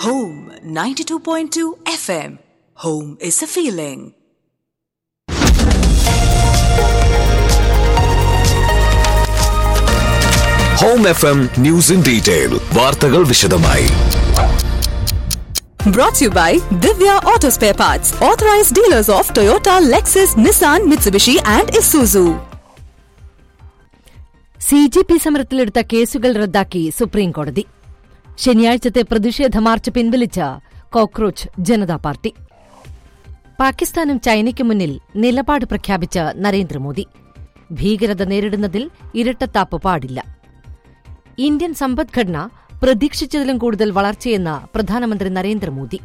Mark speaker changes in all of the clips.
Speaker 1: Home 92.2 FM. Home is a feeling.
Speaker 2: Home F M news in detail വാർത്തകൾ വിശദമായി
Speaker 1: Brought to you by Divya Auto Spare Parts, authorized dealers of Toyota, Lexus, Nissan, Mitsubishi, and Isuzu.
Speaker 3: C J P സമരത്തിലെടുത്ത കേസുകൾ റദ്ദാക്കി supreme കോടതി ശനിയാഴ്ചത്തെ പ്രതിഷേധ March പിൻവലിച്ച cockroach Janata party പാകിസ്ഥാനും ചൈനയ്ക്ക് മുന്നിൽ നിലപാട് പ്രഖ്യാപിച്ച നരേന്ദ്രമോദി ഭീകരത നേരിടുന്നതിൽ ഇരട്ടത്താപ്പ് പാടില്ല ഇന്ത്യൻ സമ്പദ്ഘടന പ്രതീക്ഷിച്ചതിലും കൂടുതൽ വളർച്ചയെന്ന പ്രധാനമന്ത്രി നരേന്ദ്രമോദി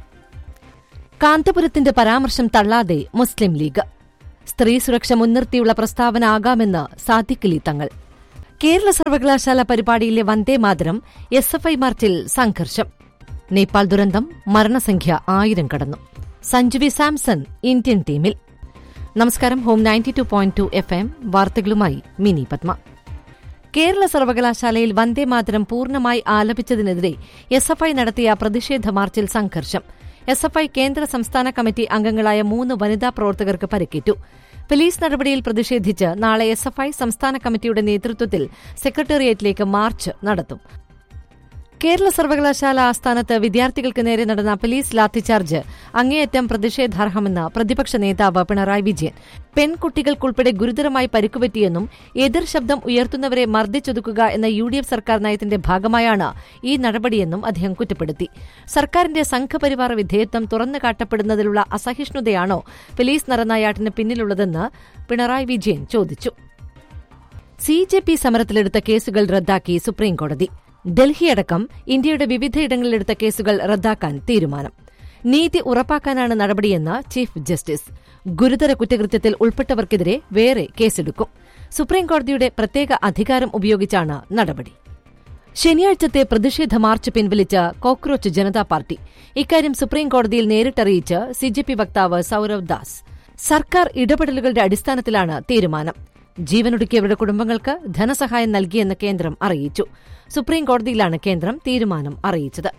Speaker 3: കാന്തപുരത്തിന്റെ പരാമർശം തള്ളാതെ മുസ്ലിം ലീഗ് സ്ത്രീ സുരക്ഷ മുൻനിർത്തിയുള്ള പ്രസ്താവന ആകാമെന്ന് സാദിഖലി തങ്ങൾ കേരള സർവകലാശാല പരിപാടിയിലെ വന്ദേമാതരം എസ് എഫ് ഐ മാർച്ചിൽ സംഘർഷം നേപ്പാൾ ദുരന്തം മരണസംഖ്യ ആയിരം കടന്നു സഞ്ജുവി സാംസൺ ഇന്ത്യൻ ടീമിൽ നമസ്കാരം home ninety two point two F M വാർത്തകളുമായി മിനി പത്മ കേരള സർവകലാശാലയിൽ വന്ദേമാതരം പൂർണ്ണമായി ആലപിച്ചതിനെതിരെ എസ് എഫ് ഐ നടത്തിയ പ്രതിഷേധ മാർച്ചിൽ സംഘർഷം എസ് എഫ് ഐ കേന്ദ്ര സംസ്ഥാന കമ്മിറ്റി അംഗങ്ങളായ മൂന്ന് വനിതാ പ്രവർത്തകർക്ക് പരിക്കേറ്റു പോലീസ് നടപടിയിൽ പ്രതിഷേധിച്ച് നാളെ എസ് എഫ് ഐ സംസ്ഥാന കമ്മിറ്റിയുടെ നേതൃത്വത്തിൽ സെക്രട്ടേറിയറ്റിലേക്ക് മാർച്ച് നടത്തും കേരള സർവകലാശാല ആസ്ഥാനത്ത് വിദ്യാർത്ഥികൾക്ക് നേരെ നടന്ന പോലീസ് ലാത്തിചാർജ് അങ്ങേയറ്റം പ്രതിഷേധാർഹമെന്ന് പ്രതിപക്ഷ നേതാവ് പിണറായി വിജയൻ പെൺകുട്ടികൾക്കുൾപ്പെടെ ഗുരുതരമായി പരിക്കുപറ്റിയെന്നും എതിർ ശബ്ദം ഉയർത്തുന്നവരെ മർദ്ദിച്ചൊതുക്കുക എന്ന യു ഡി എഫ് സർക്കാർ നയത്തിന്റെ ഭാഗമായാണ് ഈ നടപടിയെന്നും അദ്ദേഹം കുറ്റപ്പെടുത്തി സർക്കാരിന്റെ സംഘപരിവാർ വിധേയത്വം തുറന്നു കാട്ടപ്പെടുന്നതിലുള്ള അസഹിഷ്ണുതയാണോ പോലീസ് നരനായാട്ടിന് പിന്നിലുള്ളതെന്ന് പിണറായി വിജയൻ ചോദിച്ചു സി ജെ പി സമരത്തിലെടുത്ത കേസുകൾ റദ്ദാക്കി സുപ്രീംകോടതി ഡൽഹിയടക്കം ഇന്ത്യയുടെ വിവിധയിടങ്ങളിലെടുത്ത കേസുകൾ റദ്ദാക്കാൻ തീരുമാനം നീതി ഉറപ്പാക്കാനാണ് നടപടിയെന്ന് ചീഫ് ജസ്റ്റിസ് ഗുരുതര കുറ്റകൃത്യത്തിൽ ഉൾപ്പെട്ടവർക്കെതിരെ വേറെ കേസെടുക്കും സുപ്രീംകോടതിയുടെ പ്രത്യേക അധികാരം ഉപയോഗിച്ചാണ് നടപടി ശനിയാഴ്ചത്തെ പ്രതിഷേധ മാർച്ച് പിൻവലിച്ച കോക്രോച്ച് ജനതാ പാർട്ടി ഇക്കാര്യം സുപ്രീംകോടതിയിൽ നേരിട്ടറിയിച്ച് സിജെപി വക്താവ് സൌരവ് ദാസ് സർക്കാർ ഇടപെടലുകളുടെ അടിസ്ഥാനത്തിലാണ് തീരുമാനം ജീവനൊടുക്കിയവരുടെ കുടുംബങ്ങൾക്ക് ധനസഹായം നൽകിയെന്ന് കേന്ദ്രം അറിയിച്ചു സുപ്രീംകോടതിയിലാണ് കേന്ദ്രം തീരുമാനം അറിയിച്ചത്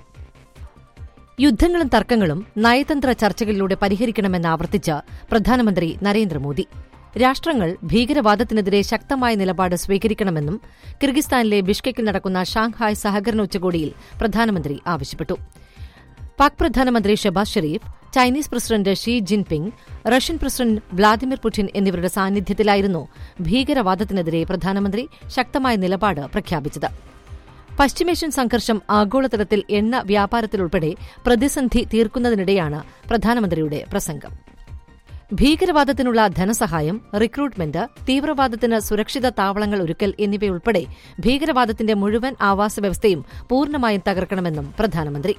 Speaker 3: യുദ്ധങ്ങളും തർക്കങ്ങളും നയതന്ത്ര ചർച്ചകളിലൂടെ പരിഹരിക്കണമെന്ന് ആവർത്തിച്ച് പ്രധാനമന്ത്രി നരേന്ദ്രമോദി രാഷ്ട്രങ്ങൾ ഭീകരവാദത്തിനെതിരെ ശക്തമായ നിലപാട് സ്വീകരിക്കണമെന്നും കിർഗിസ്ഥാനിലെ ബിഷ്കെക്കിൽ നടക്കുന്ന ഷാങ്ഹായ് സഹകരണ ഉച്ചകോടിയിൽ പ്രധാനമന്ത്രി ആവശ്യപ്പെട്ടു പാക് പ്രധാനമന്ത്രി Shehbaz Sharif Chinese president Xi Jinping Russian president Vladimir Putin എന്നിവരുടെ സാന്നിധ്യത്തിലായിരുന്നു ഭീകരവാദത്തിനെതിരെ പ്രധാനമന്ത്രി ശക്തമായ നിലപാട് പ്രഖ്യാപിച്ചത് പശ്ചിമേഷ്യൻ സംഘർഷം ആഗോളതലത്തിൽ എണ്ണ വ്യാപാരത്തിലുൾപ്പെടെ പ്രതിസന്ധി തീർക്കുന്നതിനിടെയാണ് പ്രധാനമന്ത്രിയുടെ പ്രസംഗം ഭീകരവാദത്തിനുള്ള ധനസഹായം റിക്രൂട്ട്മെന്റ് തീവ്രവാദത്തിന് സുരക്ഷിത താവളങ്ങൾ ഒരുക്കൽ എന്നിവയുൾപ്പെടെ ഭീകരവാദത്തിന്റെ മുഴുവൻ ആവാസ വ്യവസ്ഥയും പൂർണ്ണമായും തകർക്കണമെന്നും പ്രധാനമന്ത്രി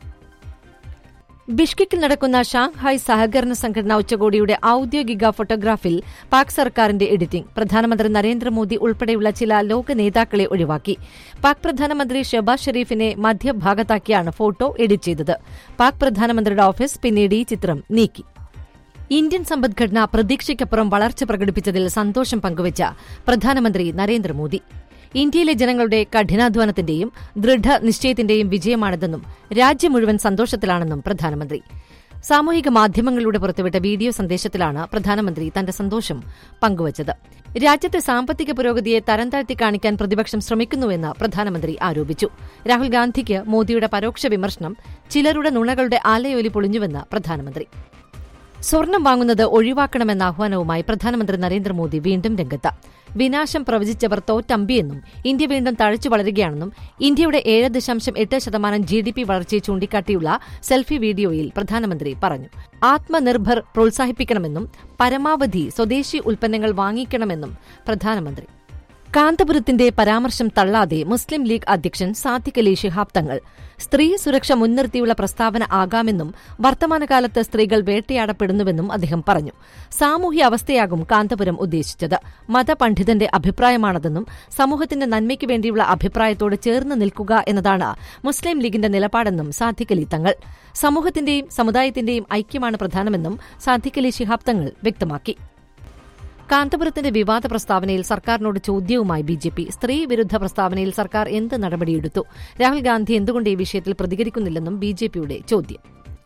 Speaker 3: ബിഷ്കെക്കിൽ നടക്കുന്ന ഷാങ്ഹായ് സഹകരണ സംഘടനാ ഉച്ചകോടിയുടെ ഔദ്യോഗിക ഫോട്ടോഗ്രാഫിൽ പാക് സർക്കാരിന്റെ എഡിറ്റിംഗ് പ്രധാനമന്ത്രി നരേന്ദ്രമോദി ഉൾപ്പെടെയുള്ള ചില ലോക നേതാക്കളെ ഒഴിവാക്കി പാക് പ്രധാനമന്ത്രി ഷെബാസ് ഷെരീഫിനെ മധ്യഭാഗത്താക്കിയാണ് ഫോട്ടോ എഡിറ്റ് ചെയ്തത് പാക് പ്രധാനമന്ത്രിയുടെ ഓഫീസ് പിന്നീട് ഈ ചിത്രം നീക്കി ഇന്ത്യൻ സമ്പദ്ഘടന പ്രതീക്ഷയ്ക്കപ്പുറം വളർച്ച പ്രകടിപ്പിച്ചതിൽ സന്തോഷം പങ്കുവച്ച പ്രധാനമന്ത്രി നരേന്ദ്രമോദി ഇന്ത്യയിലെ ജനങ്ങളുടെ കഠിനാധ്വാനത്തിന്റെയും ദൃഢനിശ്ചയത്തിന്റെയും വിജയമാണിതെന്നും രാജ്യം മുഴുവൻ സന്തോഷത്തിലാണെന്നും പ്രധാനമന്ത്രി സാമൂഹിക മാധ്യമങ്ങളിലൂടെ പുറത്തുവിട്ട വീഡിയോ സന്ദേശത്തിലാണ് പ്രധാനമന്ത്രി തന്റെ സന്തോഷം പങ്കുവച്ചത് രാജ്യത്തെ സാമ്പത്തിക പുരോഗതിയെ തരംതാഴ്ത്തി കാണിക്കാൻ പ്രതിപക്ഷം ശ്രമിക്കുന്നുവെന്ന് പ്രധാനമന്ത്രി ആരോപിച്ചു രാഹുൽ ഗാന്ധിക്ക് മോദിയുടെ പരോക്ഷ വിമർശനം ചിലരുടെ നുണകളുടെ ആലയൊലി പൊളിഞ്ഞുവെന്ന് പ്രധാനമന്ത്രി സ്വർണം വാങ്ങുന്നത് ഒഴിവാക്കണമെന്ന ആഹ്വാനവുമായി പ്രധാനമന്ത്രി നരേന്ദ്രമോദി വീണ്ടും രംഗത്ത് വിനാശം പ്രവചിച്ചവർ തോറ്റമ്പിയെന്നും ഇന്ത്യ വീണ്ടും തഴച്ചു വളരുകയാണെന്നും ഇന്ത്യയുടെ ഏഴ് ദശാംശം എട്ട് ശതമാനം ജി ഡി പി വളർച്ചയെ ചൂണ്ടിക്കാട്ടിയുള്ള സെൽഫി വീഡിയോയിൽ പ്രധാനമന്ത്രി പറഞ്ഞു ആത്മനിർഭർ പ്രോത്സാഹിപ്പിക്കണമെന്നും പരമാവധി സ്വദേശി ഉൽപ്പന്നങ്ങൾ വാങ്ങിക്കണമെന്നും പ്രധാനമന്ത്രി കാന്തപുരത്തിന്റെ പരാമർശം തള്ളാതെ മുസ്ലിം ലീഗ് അധ്യക്ഷൻ സാദിഖ് അലി ശിഹാബ് തങ്ങൾ സ്ത്രീ സുരക്ഷ മുൻനിർത്തിയുള്ള പ്രസ്താവന ആകാമെന്നും വർത്തമാനകാലത്ത് സ്ത്രീകൾ വേട്ടയാടപ്പെടുന്നുവെന്നും അദ്ദേഹം പറഞ്ഞു സാമൂഹ്യ അവസ്ഥയാകും കാന്തപുരം ഉദ്ദേശിച്ചത് മതപണ്ഡിതന്റെ അഭിപ്രായമാണതെന്നും സമൂഹത്തിന്റെ നന്മയ്ക്ക് വേണ്ടിയുള്ള അഭിപ്രായത്തോട് ചേർന്ന് നിൽക്കുക എന്നതാണ് മുസ്ലിം ലീഗിന്റെ നിലപാടെന്നും സാദിഖ് അലി തങ്ങൾ സമൂഹത്തിന്റെയും സമുദായത്തിന്റെയും ഐക്യമാണ് പ്രധാനമെന്നും സാദിഖ് അലി ശിഹാബ് തങ്ങൾ വ്യക്തമാക്കി കാന്തപുരത്തിന്റെ വിവാദ പ്രസ്താവനയിൽ സർക്കാരിനോട് ചോദ്യവുമായി ബി ജെ പി സ്ത്രീ വിരുദ്ധ പ്രസ്താവനയിൽ സർക്കാർ എന്ത് നടപടിയെടുത്തു രാഹുൽ ഗാന്ധി എന്തുകൊണ്ട് ഈ വിഷയത്തിൽ പ്രതികരിക്കുന്നില്ലെന്നും ബി ജെ പിയുടെ ചോദ്യം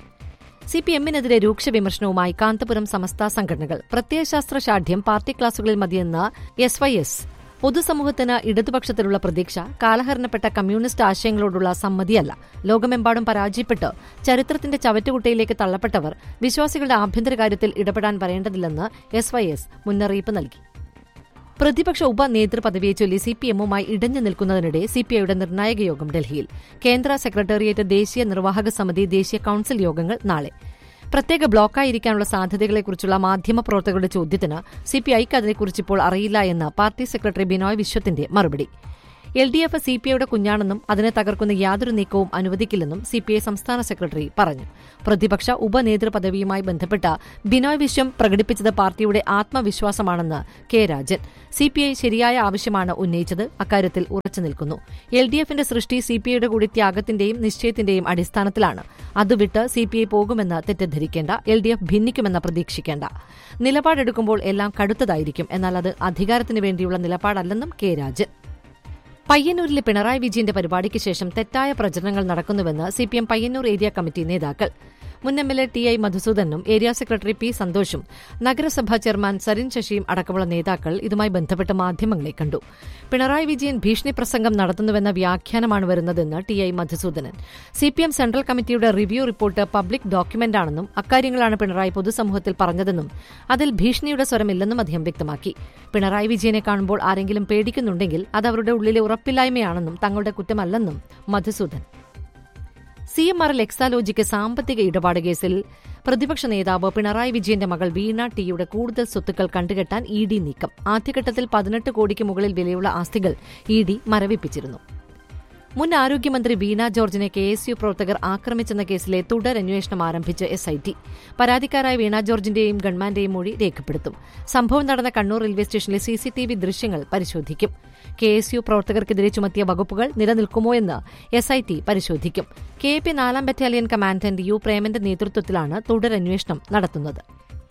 Speaker 3: സി പി എമ്മിനെതിരെ രൂക്ഷ വിമർശനവുമായി കാന്തപുരം സമസ്ത സംഘടനകൾ പ്രത്യയശാസ്ത്ര ഷാഠ്യം പാർട്ടി ക്ലാസുകളിൽ മതിയെന്ന് എസ് വൈ എസ് പൊതുസമൂഹത്തിന് ഇടതുപക്ഷത്തിലുള്ള പ്രതീക്ഷ കാലഹരണപ്പെട്ട കമ്മ്യൂണിസ്റ്റ് ആശയങ്ങളോടുള്ള സമ്മതിയല്ല ലോകമെമ്പാടും പരാജയപ്പെട്ട് ചരിത്രത്തിന്റെ ചവറ്റുകുട്ടയിലേക്ക് തള്ളപ്പെട്ടവർ വിശ്വാസികളുടെ ആഭ്യന്തര കാര്യത്തിൽ ഇടപെടാൻ വരേണ്ടതില്ലെന്ന് എസ് വൈ എസ് മുന്നറിയിപ്പ് നൽകി പ്രതിപക്ഷ ഉപനേതൃപദവിയെ ചൊല്ലി സി പി എമ്മുമായി ഇടഞ്ഞു നിൽക്കുന്നതിനിടെ സിപിഐയുടെ നിർണായക യോഗം ഡൽഹിയിൽ കേന്ദ്ര സെക്രട്ടേറിയറ്റ് ദേശീയ നിർവാഹക സമിതി ദേശീയ കൌൺസിൽ യോഗങ്ങൾ നാളെ പ്രത്യേക ബ്ലോക്കായിരിക്കാനുള്ള സാധ്യതകളെക്കുറിച്ചുള്ള മാധ്യമപ്രവർത്തകരുടെ ചോദ്യത്തിന് സിപിഐക്ക് അതിനെക്കുറിച്ച് ഇപ്പോൾ അറിയില്ല എന്ന് പാർട്ടി സെക്രട്ടറി ബിനോയ് വിശ്വത്തിന്റെ മറുപടി എൽ ഡി എഫ് സിപിഐയുടെ കുഞ്ഞാണെന്നും അതിനെ തകർക്കുന്ന യാതൊരു നീക്കവും അനുവദിക്കില്ലെന്നും സിപിഐ സംസ്ഥാന സെക്രട്ടറി പറഞ്ഞു പ്രതിപക്ഷ ഉപനേതൃപദവിയുമായി ബന്ധപ്പെട്ട ബിനോയ് വിശ്വം പ്രകടിപ്പിച്ചത് പാർട്ടിയുടെ ആത്മവിശ്വാസമാണെന്ന് കെ രാജൻ സിപിഐ ശരിയായ ആവശ്യമാണ് ഉന്നയിച്ചത് അക്കാര്യത്തിൽ ഉറച്ചു നിൽക്കുന്നു എൽ ഡി എഫിന്റെ സൃഷ്ടി സിപിഐയുടെ കൂടി ത്യാഗത്തിന്റെയും നിശ്ചയത്തിന്റെയും അടിസ്ഥാനത്തിലാണ് അത് വിട്ട് സിപിഐ പോകുമെന്ന് തെറ്റിദ്ധരിക്കേണ്ട എൽ ഡി എഫ് ഭിന്നിക്കുമെന്ന് പ്രതീക്ഷിക്കേണ്ട നിലപാടെടുക്കുമ്പോൾ എല്ലാം കടുത്തതായിരിക്കും എന്നാൽ അത് അധികാരത്തിന് വേണ്ടിയുള്ള നിലപാടല്ലെന്നും കെ രാജൻ പയ്യന്നൂരിലെ പിണറായി വിജയന്റെ പരിപാടിക്ക് ശേഷം തെറ്റായ പ്രചരണങ്ങൾ നടക്കുന്നുവെന്ന് സിപിഎം പയ്യന്നൂർ ഏരിയ കമ്മിറ്റി നേതാക്കൾ മുൻ M L A T I മധുസൂദനും ഏരിയ സെക്രട്ടറി പി സന്തോഷും നഗരസഭാ ചെയർമാൻ സരിൻ ശശിയും അടക്കമുള്ള നേതാക്കൾ ഇതുമായി ബന്ധപ്പെട്ട് മാധ്യമങ്ങളെ കണ്ടു പിണറായി വിജയൻ ഭീഷണി പ്രസംഗം നടത്തുന്നുവെന്ന വ്യാഖ്യാനമാണ് വരുന്നതെന്ന് T I Madhusoodanan CPM central committee review report public ഡോക്യുമെന്റാണെന്നും അക്കാര്യങ്ങളാണ് പിണറായി പൊതുസമൂഹത്തിൽ പറഞ്ഞതെന്നും അതിൽ ഭീഷണിയുടെ സ്വരമില്ലെന്നും അദ്ദേഹം വ്യക്തമാക്കി പിണറായി വിജയനെ കാണുമ്പോൾ ആരെങ്കിലും പേടിക്കുന്നുണ്ടെങ്കിൽ അത് അവരുടെ ഉള്ളിലെ ഉറപ്പില്ലായ്മയാണെന്നും തങ്ങളുടെ കുറ്റമല്ലെന്നും Madhusudan C M R L Exalogic സാമ്പത്തിക ഇടപാട് കേസിൽ പ്രതിപക്ഷ നേതാവ് പിണറായി വിജയന്റെ മകൾ വീണ ടിയുടെ കൂടുതൽ സ്വത്തുക്കൾ കണ്ടുകെട്ടാൻ ഇ ഡി നീക്കം ആദ്യഘട്ടത്തിൽ പതിനെട്ട് കോടിക്ക് മുകളിൽ വിലയുള്ള ആസ്തികൾ ഇ ഡി മരവിപ്പിച്ചിരുന്നു മുൻ ആരോഗ്യമന്ത്രി വീണ ജോർജിനെ കെ എസ് യു പ്രവർത്തകർ ആക്രമിച്ചെന്ന കേസിലെ തുടരന്വേഷണം ആരംഭിച്ച് എസ് ഐ ടി പരാതിക്കാരായ വീണ ജോർജിന്റെയും ഗൺമാന്റെയും മൊഴി രേഖപ്പെടുത്തും സംഭവം നടന്ന കണ്ണൂർ റെയിൽവേ സ്റ്റേഷനിലെ സിസിടിവി ദൃശ്യങ്ങൾ പരിശോധിക്കും കെ എസ് യു പ്രവർത്തകർക്കെതിരെ ചുമത്തിയ വകുപ്പുകൾ നിലനിൽക്കുമോ എന്ന് എസ് ഐ ടി പരിശോധിക്കും കെ പി നാലാം ബറ്റാലിയൻ കമാൻഡന്റ് യു പ്രേമന്റെ നേതൃത്വത്തിലാണ് തുടരന്വേഷണം നടത്തുന്നത്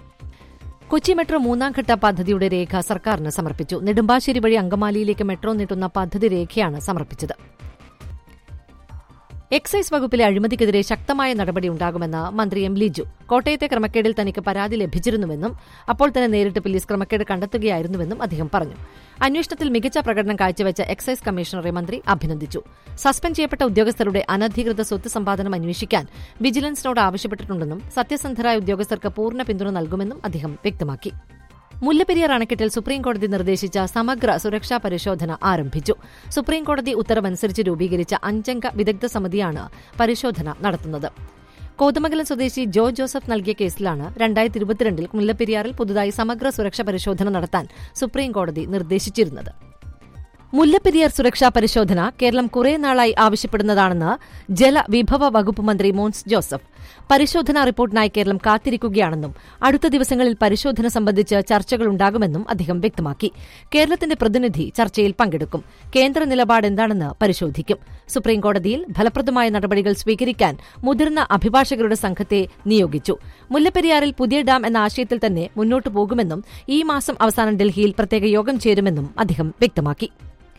Speaker 3: കൊച്ചി മെട്രോ മൂന്നാംഘട്ട പദ്ധതിയുടെ രേഖ സർക്കാരിന് സമർപ്പിച്ചു നെടുമ്പാശ്ശേരി വഴി അങ്കമാലിയിലേക്ക് മെട്രോ നീട്ടുന്ന പദ്ധതി രേഖയാണ് സമർപ്പിച്ചത് എക്സൈസ് വകുപ്പിലെ അഴിമതിക്കെതിരെ ശക്തമായ നടപടി ഉണ്ടാകുമെന്ന് മന്ത്രി എം ലിജു കോട്ടയത്തെ ക്രമക്കേടിൽ തനിക്ക് പരാതി ലഭിച്ചിരുന്നുവെന്നും അപ്പോൾ തന്നെ നേരിട്ട് പോലീസ് ക്രമക്കേട് കണ്ടെത്തുകയായിരുന്നുവെന്നും അദ്ദേഹം പറഞ്ഞു അന്വേഷണത്തിൽ മികച്ച പ്രകടനം കാഴ്ചവെച്ച എക്സൈസ് കമ്മീഷണറെ മന്ത്രി അഭിനന്ദിച്ചു സസ്പെൻഡ് ചെയ്യപ്പെട്ട ഉദ്യോഗസ്ഥരുടെ അനധികൃത സ്വത്ത് സമ്പാദനം അന്വേഷിക്കാൻ വിജിലൻസിനോട് ആവശ്യപ്പെട്ടിട്ടുണ്ടെന്നും സത്യസന്ധരായ ഉദ്യോഗസ്ഥർക്ക് പൂർണ്ണ പിന്തുണ നൽകുമെന്നും അദ്ദേഹം വ്യക്തമാക്കി മുല്ലപ്പെരിയാർ അണക്കെട്ടിൽ സുപ്രീംകോടതി നിർദ്ദേശിച്ച സമഗ്ര സുരക്ഷാ പരിശോധന ആരംഭിച്ചു സുപ്രീംകോടതി ഉത്തരവനുസരിച്ച് രൂപീകരിച്ച അഞ്ചംഗ വിദഗ്ധ സമിതിയാണ് പരിശോധന നടത്തുന്നത് കോതമംഗലം സ്വദേശി ജോ ജോസഫ് നൽകിയ കേസിലാണ് രണ്ടായിരത്തി ഇരുപത്തിരണ്ടിൽ മുല്ലപ്പെരിയാറിൽ പുതുതായി സമഗ്ര സുരക്ഷാ പരിശോധന നടത്താൻ സുപ്രീംകോടതി നിർദ്ദേശിച്ചിരുന്നത് മുല്ലപ്പെരിയാർ സുരക്ഷാ പരിശോധന കേരളം കുറെ നാളായി ആവശ്യപ്പെടുന്നതാണെന്ന് ജലവിഭവ വകുപ്പ് മന്ത്രി മോൻസ് ജോസഫ് പരിശോധനാ റിപ്പോർട്ടിനായി കേരളം കാത്തിരിക്കുകയാണെന്നും അടുത്ത ദിവസങ്ങളിൽ പരിശോധന സംബന്ധിച്ച് ചർച്ചകളുണ്ടാകുമെന്നും അദ്ദേഹം വ്യക്തമാക്കി കേരളത്തിന്റെ പ്രതിനിധി ചർച്ചയിൽ പങ്കെടുക്കും കേന്ദ്ര നിലപാട് എന്താണെന്ന് പരിശോധിക്കും സുപ്രീംകോടതിയിൽ ഫലപ്രദമായ നടപടികൾ സ്വീകരിക്കാൻ മുതിർന്ന അഭിഭാഷകരുടെ സംഘത്തെ നിയോഗിച്ചു മുല്ലപ്പെരിയാറിൽ പുതിയ ഡാം എന്ന ആശയത്തിൽ തന്നെ മുന്നോട്ടു പോകുമെന്നും ഈ മാസം അവസാനം ഡൽഹിയിൽ പ്രത്യേക യോഗം ചേരുമെന്നും അദ്ദേഹം വ്യക്തമാക്കി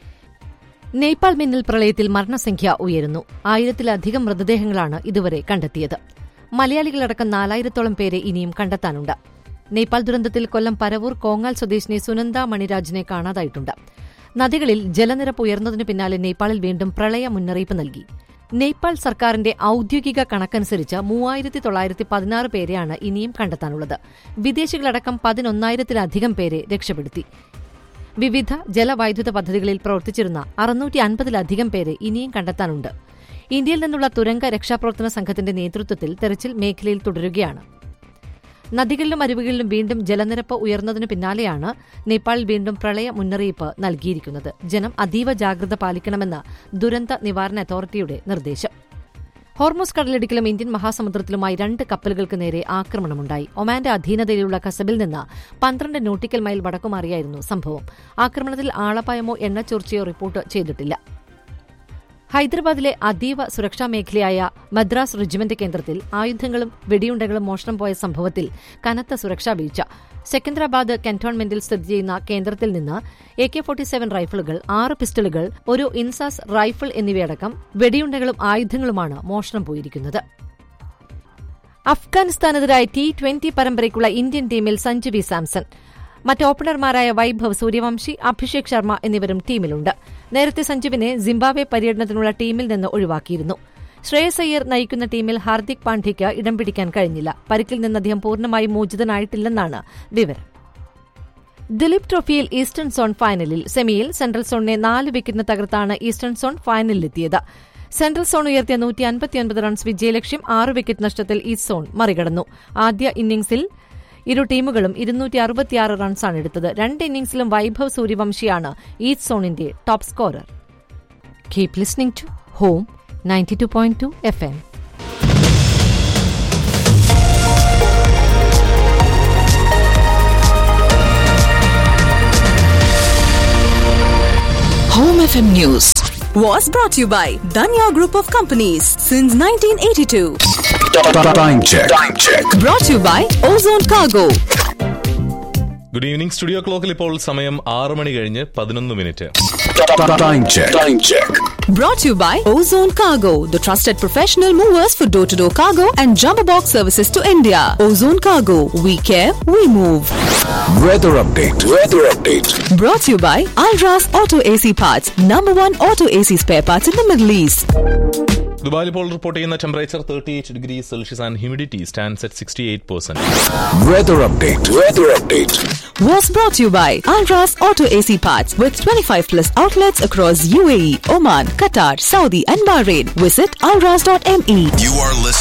Speaker 3: നേപ്പാൾ മിന്നൽ പ്രളയത്തിൽ മരണസംഖ്യ ഉയരുന്നു ആയിരത്തിലധികം മൃതദേഹങ്ങളാണ് ഇതുവരെ കണ്ടെത്തിയത് മലയാളികളടക്കം നാലായിരത്തോളം പേരെ ഇനിയും കണ്ടെത്താനുണ്ട് നേപ്പാൾ ദുരന്തത്തിൽ കൊല്ലം പരവൂർ കോങ്ങാൽ സ്വദേശിനി സുനന്ദ മണിരാജിനെ കാണാതായിട്ടുണ്ട് നദികളിൽ ജലനിരപ്പ് ഉയർന്നതിനു പിന്നാലെ നേപ്പാളിൽ വീണ്ടും പ്രളയ മുന്നറിയിപ്പ് നൽകി നേപ്പാൾ സർക്കാരിന്റെ ഔദ്യോഗിക കണക്കനുസരിച്ച് മൂവായിരത്തി തൊള്ളായിരത്തി പതിനാറ് പേരെയാണ് ഇനിയും കണ്ടെത്താനുള്ളത് വിദേശികളടക്കം പതിനൊന്നായിരത്തിലധികം പേരെ രക്ഷപ്പെടുത്തി വിവിധ ജലവൈദ്യുത പദ്ധതികളിൽ പ്രവർത്തിച്ചിരുന്ന അറുന്നൂറ്റി അൻപതിലധികം പേരെ ഇനിയും കണ്ടെത്താനുണ്ട് ഇന്ത്യയിൽ നിന്നുള്ള തുരങ്ക രക്ഷാപ്രവർത്തന സംഘത്തിന്റെ നേതൃത്വത്തിൽ തെരച്ചിൽ മേഖലയിൽ തുടരുകയാണ് നദികളിലും അരുവികളിലും വീണ്ടും ജലനിരപ്പ് ഉയർന്നതിനു പിന്നാലെയാണ് നേപ്പാളിൽ വീണ്ടും പ്രളയ മുന്നറിയിപ്പ് നൽകിയിരിക്കുന്നത് ജനം അതീവ ജാഗ്രത പാലിക്കണമെന്ന് ദുരന്ത നിവാരണ അതോറിറ്റിയുടെ നിർദ്ദേശം ഹോർമോസ് കടലിടുക്കിലും ഇന്ത്യൻ മഹാസമുദ്രത്തിലുമായി രണ്ട് കപ്പലുകൾക്ക് നേരെ ആക്രമണമുണ്ടായി ഒമാന്റെ അധീനതയിലുള്ള കസബിൽ നിന്ന് പന്ത്രണ്ട് നോട്ടിക്കൽ മൈൽ വടക്കുമാറിയായിരുന്നു സംഭവം ആക്രമണത്തിൽ ആളപായമോ എണ്ണച്ചോർച്ചയോ റിപ്പോർട്ട് ചെയ്തിട്ടില്ല ഹൈദരാബാദിലെ അതീവ സുരക്ഷാ മേഖലയായ മദ്രാസ് റെജിമെന്റ് കേന്ദ്രത്തിൽ ആയുധങ്ങളും വെടിയുണ്ടകളും മോഷണം പോയ സംഭവത്തിൽ കനത്ത സുരക്ഷാ വീഴ്ച സെക്കന്ദരാബാദ് കന്റോൺമെന്റിൽ സ്ഥിതി ചെയ്യുന്ന കേന്ദ്രത്തിൽ നിന്ന് എ കെ ഫോർട്ടി സെവൻ റൈഫിളുകൾ ആറ് പിസ്റ്റളുകൾ ഒരു ഇൻസാസ് റൈഫിൾ എന്നിവയടക്കം വെടിയുണ്ടകളും ആയുധങ്ങളുമാണ് മോഷണം പോയിരിക്കുന്നത് അഫ്ഗാനിസ്ഥാനെതിരായ ടി ട്വന്റി പരമ്പരയ്ക്കുള്ള ഇന്ത്യൻ ടീമിൽ സഞ്ജു വി സാംസൺ മറ്റ് ഓപ്പണർമാരായ വൈഭവ് സൂര്യവംശി അഭിഷേക് ശർമ്മ എന്നിവരും ടീമിലുണ്ട് നേരത്തെ സഞ്ജുവിനെ സിംബാബ്വെ പര്യടനത്തിനുള്ള ടീമിൽ നിന്ന് ഒഴിവാക്കിയിരുന്നു ശ്രേയസ് അയ്യർ നയിക്കുന്ന ടീമിൽ ഹാർദിക് പാണ്ഡ്യയ്ക്ക് ഇടം പിടിക്കാൻ കഴിഞ്ഞില്ല പരിക്കിൽ നിന്ന് അദ്ദേഹം പൂർണ്ണമായും മോചിതനായിട്ടില്ലെന്നാണ് വിവരം ദിലീപ് ട്രോഫിയിൽ ഈസ്റ്റേൺ സോൺ ഫൈനലിൽ സെമിയിൽ സെൻട്രൽ സോണിനെ നാല് വിക്കറ്റിന് തകർത്താണ് ഈസ്റ്റേൺ സോൺ ഫൈനലിലെത്തിയത് സെൻട്രൽ സോൺ ഉയർത്തിയ നൂറ്റി അൻപത്തിയൊൻപത് റൺസ് വിജയലക്ഷ്യം ആറ് വിക്കറ്റ് നഷ്ടത്തിൽ ഈസ്റ്റ് സോൺ മറികടന്നു ആദ്യ ഇന്നിംഗ്സിൽ ഇരു ടീമുകളും ഇരുന്നൂറ്റി അറുപത്തിയാറ് റൺസാണ് എടുത്തത് രണ്ട് ഇന്നിംഗ്സിലും വൈഭവ് സൂര്യവംശിയാണ് ഈസ്റ്റ് സോണിന്റെ top scorer keep listening to home ninety two point two F M
Speaker 1: Home FM News was brought to you by Danya Group of Companies since 1982.
Speaker 2: Time check. Time check.
Speaker 1: Brought to you by Ozone Cargo.
Speaker 4: Good evening studio ക്ലോക്കിൽ ഇപ്പോൾ സമയം ആറ് മണി കഴിഞ്ഞ് പതിനൊന്ന് minute
Speaker 2: Time check. Time check.
Speaker 1: Brought to you by Ozone Cargo, the trusted professional movers for door to door cargo and jumbo box services to India. Ozone Cargo, we care, we move.
Speaker 2: Weather update. Weather update.
Speaker 1: Brought to you by Alras Auto AC Parts, number one auto AC spare parts in the Middle East.
Speaker 4: ദുബായിൽ ഇപ്പോൾ report ചെയ്യുന്ന temperature thirty eight degree celsius and humidity stands at sixty eight percent
Speaker 2: Weather update. Weather update.
Speaker 1: Was brought to you by Alras Auto AC Parts with 25 plus outlets across UAE, Oman, Qatar, Saudi, and Bahrain. Visit alras.me.
Speaker 5: You are listening.